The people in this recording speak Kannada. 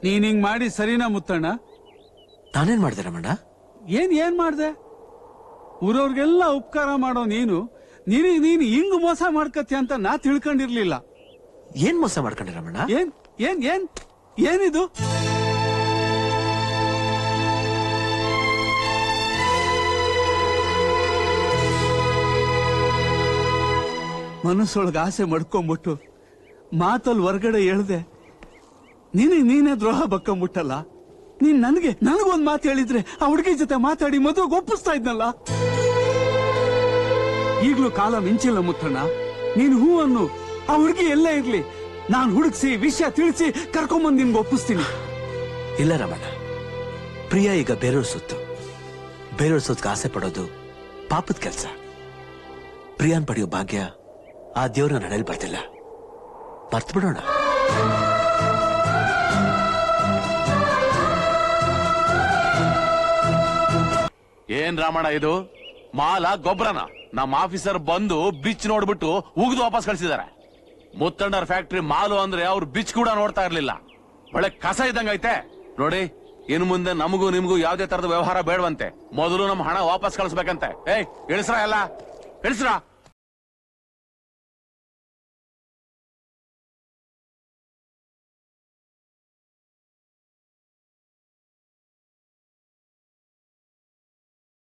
ನೀನ್ ಹಿಂಗ್ ಮಾಡಿ ಸರಿನಾ ಮುತ್ತಣ್ಣ ನಾನೇನ್ ಮಾಡ್ದೆ ರಮಣ್ಣ ಏನ್ ಏನ್ ಮಾಡ್ದೆ ಊರವ್ರಿಗೆಲ್ಲ ಉಪಕಾರ ಮಾಡೋ ನೀನು ನಿನಗ್ ನೀನು ಹಿಂಗ್ ಮೋಸ ಮಾಡ್ಕತ್ಯ ಅಂತ ನಾ ತಿಳ್ಕೊಂಡಿರ್ಲಿಲ್ಲ ಏನ್ ಮೋಸ ಮಾಡ್ಕೊಂಡೆ ರಮಣ್ಣ ಏನ್ ಏನ್ ಏನ್ ಏನಿದು ಮನಸ್ಸೊಳಗ ಆಸೆ ಮಡ್ಕೊಂಬಿಟ್ಟು ಮಾತಲ್ಲಿ ಹೊರ್ಗಡೆ ಹೇಳ್ದೆ ನಿನಗ್ ನೀನೇ ದ್ರೋಹ ಬಕ್ಕೊಂಬಿಟ್ಟಲ್ಲ ನೀನ್ ನನಗೆ ನನಗೊಂದ್ ಮಾತು ಹೇಳಿದ್ರೆ ಆ ಹುಡುಗಿ ಜೊತೆ ಮಾತಾಡಿ ಮದುವೆಗೆ ಒಪ್ಪಿಸ್ತಾ ಇದ್ನಲ್ಲ ಈಗ್ಲೂ ಕಾಲ ಮಿಂಚಿಲ್ಲ ಮುತ್ತಣ್ಣ ನೀನ್ ಹೂ ಅನ್ನು ಆ ಹುಡುಗಿ ಎಲ್ಲೇ ಇರ್ಲಿ ನಾನ್ ಹುಡುಕ್ಸಿ ವಿಷಯ ತಿಳಿಸಿ ಕರ್ಕೊಂಬಂದ್ ನಿನ್ಗೆ ಒಪ್ಪಿಸ್ತೀನಿ ಇಲ್ಲ ರಮಣ್ಣ ಪ್ರಿಯ ಈಗ ಬೇರೆಯವ್ರ ಸೊತ್ತು ಬೇರೆಯವ್ರ ಸೊತ್ಗೆ ಆಸೆ ಪಡೋದು ಪಾಪದ ಕೆಲಸ ಪ್ರಿಯಾನ್ ಪಡೆಯೋ ಭಾಗ್ಯ ಆ ದೇವ್ರ ನಡೆಯಲ್ ಬರ್ತಿಲ್ಲ ಮರ್ತು ಬಿಡೋಣ ಏನ್ ರಾಮಣ್ಣ ಇದು ಮಾಲ ಗೊಬ್ಬರನ ನಮ್ಮ ಆಫೀಸರ್ ಬಂದು ಬಿಚ್ ನೋಡ್ಬಿಟ್ಟು ಉಗಿದು ವಾಪಸ್ ಕಳ್ಸಿದಾರೆ ಮುತ್ತಣ್ಣರ್ ಫ್ಯಾಕ್ಟ್ರಿ ಮಾಲು ಅಂದ್ರೆ ಅವ್ರು ಬಿಚ್ ಕೂಡ ನೋಡ್ತಾ ಇರ್ಲಿಲ್ಲ ಒಳ್ಳೆ ಕಸ ಇದ್ದಂಗೈತೆ ನೋಡಿ ಇನ್ ಮುಂದೆ ನಮಗೂ ನಿಮ್ಗೂ ಯಾವ್ದೇ ತರದ ವ್ಯವಹಾರ ಬೇಡವಂತೆ ಮೊದಲು ನಮ್ ಹಣ ವಾಪಸ್ ಕಳಿಸ್ಬೇಕಂತೆ ಏಯ್ ಇಳಿಸ್ರ ಎಲ್ಲ ಇಳಿಸ್ರ